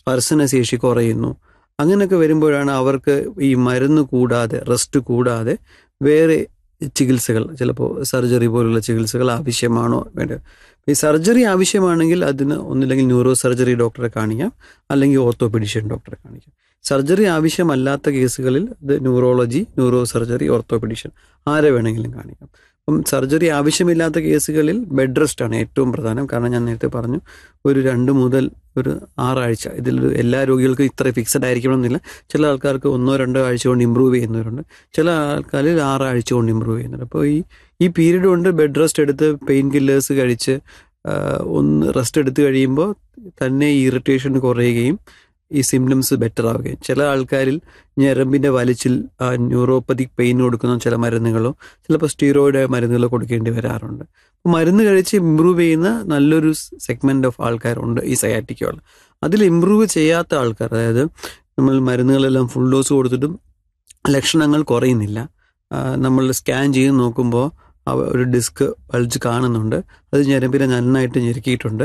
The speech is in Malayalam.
സ്പർശനശേഷി കുറയുന്നു അങ്ങനെയൊക്കെ വരുമ്പോഴാണ് അവർക്ക് ഈ മരുന്ന് കൂടാതെ റെസ്റ്റ് കൂടാതെ വേറെ ചികിത്സകൾ ചിലപ്പോൾ സർജറി പോലുള്ള ചികിത്സകൾ ആവശ്യമാണോ വേണ്ടത് ഈ സർജറി ആവശ്യമാണെങ്കിൽ അതിന് ഒന്നില്ലെങ്കിൽ ന്യൂറോ സർജറി ഡോക്ടറെ കാണിക്കാം അല്ലെങ്കിൽ ഓർത്തോപെഡിഷ്യൻ ഡോക്ടറെ കാണിക്കാം സർജറി ആവശ്യമല്ലാത്ത കേസുകളിൽ ഇത് ന്യൂറോളജി ന്യൂറോ സർജറി ഓർത്തോപെഡിഷ്യൻ ആരെ വേണമെങ്കിലും കാണിക്കാം അപ്പം സർജറി ആവശ്യമില്ലാത്ത കേസുകളിൽ ബെഡ് റെസ്റ്റ് ആണ് ഏറ്റവും പ്രധാനം കാരണം ഞാൻ നേരത്തെ പറഞ്ഞു ഒരു രണ്ട് മുതൽ ഒരു ആറാഴ്ച ഇതിൽ എല്ലാ രോഗികൾക്കും ഇത്ര ഫിക്സഡ് ആയിരിക്കണം എന്നില്ല ചില ആൾക്കാർക്ക് ഒന്നോ രണ്ടോ ആഴ്ച കൊണ്ട് ഇമ്പ്രൂവ് ചെയ്യുന്നവരുണ്ട് ചില ആൾക്കാരിൽ ആറാഴ്ച കൊണ്ട് ഇമ്പ്രൂവ് ചെയ്യുന്നുണ്ട് അപ്പോൾ ഈ ഈ പീരീഡ് കൊണ്ട് ബെഡ് റെസ്റ്റ് എടുത്ത് പെയിൻ കില്ലേഴ്സ് കഴിച്ച് ആ, ഒന്ന് റെസ്റ്റ് എടുത്ത് കഴിയുമ്പോൾ തന്നെ ഈ ഇറിറ്റേഷൻ കുറയുകയും ഈ സിംറ്റംസ് ബെറ്റർ ആവുകയും ചില ആൾക്കാരിൽ ഞരമ്പിൻ്റെ വലിച്ചിൽ ആ ന്യൂറോപ്പതിക് പെയിൻ കൊടുക്കുന്ന ചില മരുന്നുകളോ ചിലപ്പോൾ സ്റ്റീറോയിഡ് മരുന്നുകളോ കൊടുക്കേണ്ടി വരാറുണ്ട് അപ്പോൾ മരുന്ന് കഴിച്ച് ഇമ്പ്രൂവ് ചെയ്യുന്ന നല്ലൊരു സെഗ്മെന്റ് ഓഫ് ആൾക്കാരുണ്ട് ഈ സയാറ്റിക്കുകൾ അതിൽ ഇമ്പ്രൂവ് ചെയ്യാത്ത ആൾക്കാർ അതായത് നമ്മൾ മരുന്നുകളെല്ലാം ഫുൾ ഡോസ് കൊടുത്തിട്ടും ലക്ഷണങ്ങൾ കുറയുന്നില്ല ആ, നമ്മൾ സ്കാൻ ചെയ്ത് നോക്കുമ്പോൾ അവ- ഒരു ഡിസ്ക് ബൾജ് കാണുന്നുണ്ട് അത് ഞരമ്പിനെ നന്നായിട്ട് ഞെരുക്കിയിട്ടുണ്ട്